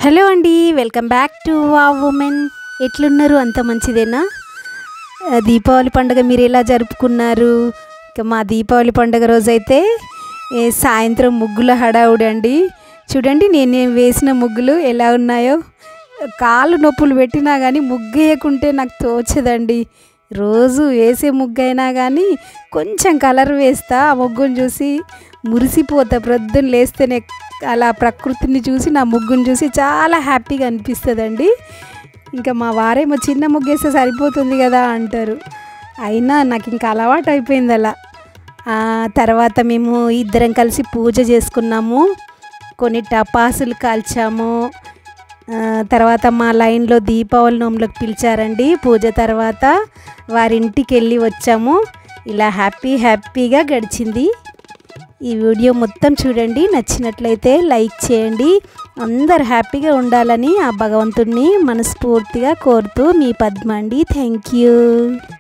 hello అండి welcome back to wow women ఎట్లున్నారు అంత మంచిదేనా ఆ, దీపావళి పండుగ మీరు ఎలా జరుపుకున్నారు ఇక మా దీపావళి పండుగ రోజైతే ఏ, సాయంత్రం ముగ్గుల హడావుడి అండి చూడండి నేను వేసిన ముగ్గులు ఎలా ఉన్నాయో కాళ్ళు నొప్పులు పెట్టినా కానీ ముగ్గు వేయకుంటే నాకు తోచదండి రోజు వేసే ముగ్గు అయినా కానీ కొంచెం కలర్ వేస్తా ఆ ముగ్గును చూసి మురిసిపోతా ప్రొద్దున లేస్తేనే అలా ప్రకృతిని చూసి నా ముగ్గును చూసి చాలా హ్యాపీగా అనిపిస్తుందండి ఇంకా మా వారేమో చిన్న ముగ్గేస్తే సరిపోతుంది కదా అంటారు అయినా నాకు ఇంకా అలవాటు అయిపోయింది అలా ఆ, తర్వాత మేము ఇద్దరం కలిసి పూజ చేసుకున్నాము కొన్ని టపాసులు కాల్చాము ఆ, తర్వాత మా లైన్లో దీపావళి నోములకు పిలిచారండి పూజ తర్వాత వారింటికి వెళ్ళి వచ్చాము ఇలా హ్యాపీ హ్యాపీగా గడిచింది ఈ వీడియో మొత్తం చూడండి నచ్చినట్లయితే లైక్ చేయండి అందరు హ్యాపీగా ఉండాలని ఆ భగవంతుడిని మనస్ఫూర్తిగా కోరుతూ మీ పద్మ అండి థ్యాంక్ యూ